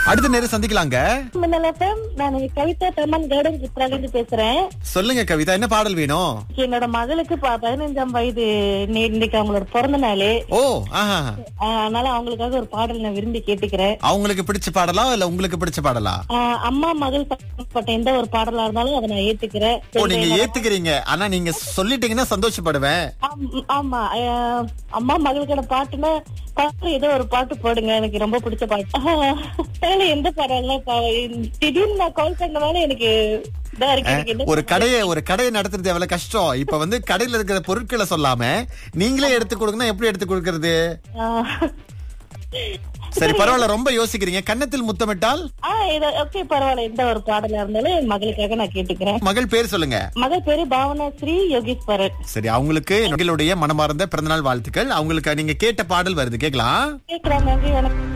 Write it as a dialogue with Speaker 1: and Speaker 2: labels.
Speaker 1: அடுத்த நேரம் சந்திக்கலாங்க
Speaker 2: மின்னல் FM, நான் கவிதா தமன் கார்டன் சித்ரால இருந்து பேசுறேன்
Speaker 1: சொல்லுங்க கவிதா என்ன பாடல் வேணும்
Speaker 2: என்னோட மகளுக்கு ப- பதினஞ்சாம் வயது நே- இன்னைக்கு அவங்களோட பிறந்த நாள்
Speaker 1: ஓ ஆஹா
Speaker 2: அதனால அவங்களுக்காக ஒரு பாடல் நான் விரும்பி கேட்டுக்கிறேன்
Speaker 1: அவங்களுக்கு பிடிச்ச பாடலா இல்ல உங்களுக்கு பிடிச்ச பாடலா
Speaker 2: ஆஹ் அம்மா மகள் சம்பந்தப்பட்ட எந்த ஒரு பாடலா இருந்தாலும் அதை நான் ஏத்துக்கிறேன்
Speaker 1: ஓ நீங்க ஏத்துக்கிறீங்க ஆனா நீங்க சொல்லிட்டீங்கன்னா சந்தோஷப்படுவேன்
Speaker 2: ஆம், ஆமா ஆஹ் அம்மா மகளுக்கான பாட்டுன்னா பாட்டு ஏதோ ஒரு பாட்டு போடுங்க எனக்கு ரொம்ப பிடிச்ச பாட்டு ஆஹ் அதனால எந்த பாடல்ல திடீர்னு நான் கால் பண்ணனால எனக்கு இதா இருக்கு எனக்கு என்ன
Speaker 1: ஒரு கடையை ஒரு கடையை நடத்துறது எவ்வளவு கஷ்டம் இப்ப வந்து கடையில இருக்கிற பொருட்களை சொல்லாம நீங்களே எடுத்து கொடுக்கணும் எப்படி எடுத்து கொடுக்கறது
Speaker 2: ஆஹ்
Speaker 1: சரி பரவாயில்ல ரொம்ப யோசிக்கிறீங்க கன்னத்தில் முத்தமிட்டால்
Speaker 2: ஆஹ் இது ஓகே பரவாயில்ல எந்த ஒரு பாடலா இருந்தாலும் என் மகளுக்காக நான் கேட்டுக்கிறேன்
Speaker 1: மகள் பேர் சொல்லுங்க
Speaker 2: மகள் பேரு பாவனா ஸ்ரீ யோகேஸ்வரன்
Speaker 1: சரி அவங்களுக்கு எங்களுடைய மனமார்ந்த பிறந்தநாள் வாழ்த்துக்கள் அவங்களுக்கு நீங்க கேட்ட பாடல் வருது கேக்கலாம்
Speaker 2: கேக்குறாங்க நன்றி வணக்கம்